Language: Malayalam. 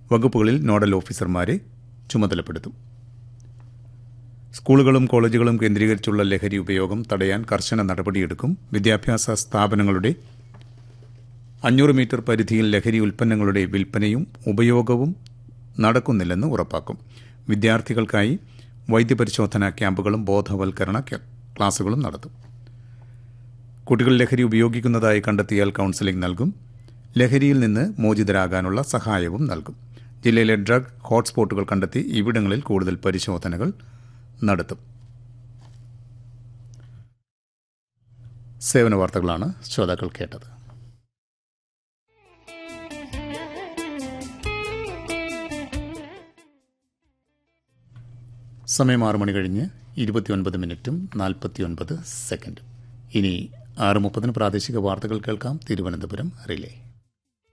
വകുപ്പുകളിൽ നോഡൽ ഓഫീസർമാരെ ചുമതലപ്പെടുത്തും സ്കൂളുകളും കോളേജുകളും കേന്ദ്രീകരിച്ചുള്ള ലഹരി ഉപയോഗം തടയാൻ കർശന നടപടിയെടുക്കും വിദ്യാഭ്യാസ സ്ഥാപനങ്ങളുടെ അഞ്ഞൂറ് മീറ്റർ പരിധിയിൽ ലഹരി ഉൽപ്പന്നങ്ങളുടെ വിൽപ്പനയും ഉപയോഗവും നടക്കുന്നില്ലെന്ന് ഉറപ്പാക്കും വിദ്യാർത്ഥികൾക്കായി വൈദ്യപരിശോധനാ ക്യാമ്പുകളും ബോധവൽക്കരണ ക്യ- ക്ലാസുകളും നടത്തും കുട്ടികൾ ലഹരി ഉപയോഗിക്കുന്നതായി കണ്ടെത്തിയാൽ കൗൺസിലിംഗ് നൽകും ലഹരിയിൽ നിന്ന് മോചിതരാകാനുള്ള സഹായവും നൽകും ജില്ലയിലെ ഡ്രഗ് ഹോട്ട്സ്പോട്ടുകൾ കണ്ടെത്തി ഇവിടങ്ങളിൽ കൂടുതൽ പരിശോധനകൾ നടത്തും സേവന വാർത്തകളാണ് ശ്രോതാക്കൾ കേട്ടത് സമയം ആറ് മണി കഴിഞ്ഞ് ഇരുപത്തിയൊൻപത് മിനിറ്റും നാൽപ്പത്തിയൊൻപത് സെക്കൻഡും ഇനി ആറ് മുപ്പതിന് പ്രാദേശിക വാർത്തകൾ കേൾക്കാം തിരുവനന്തപുരം റിലേ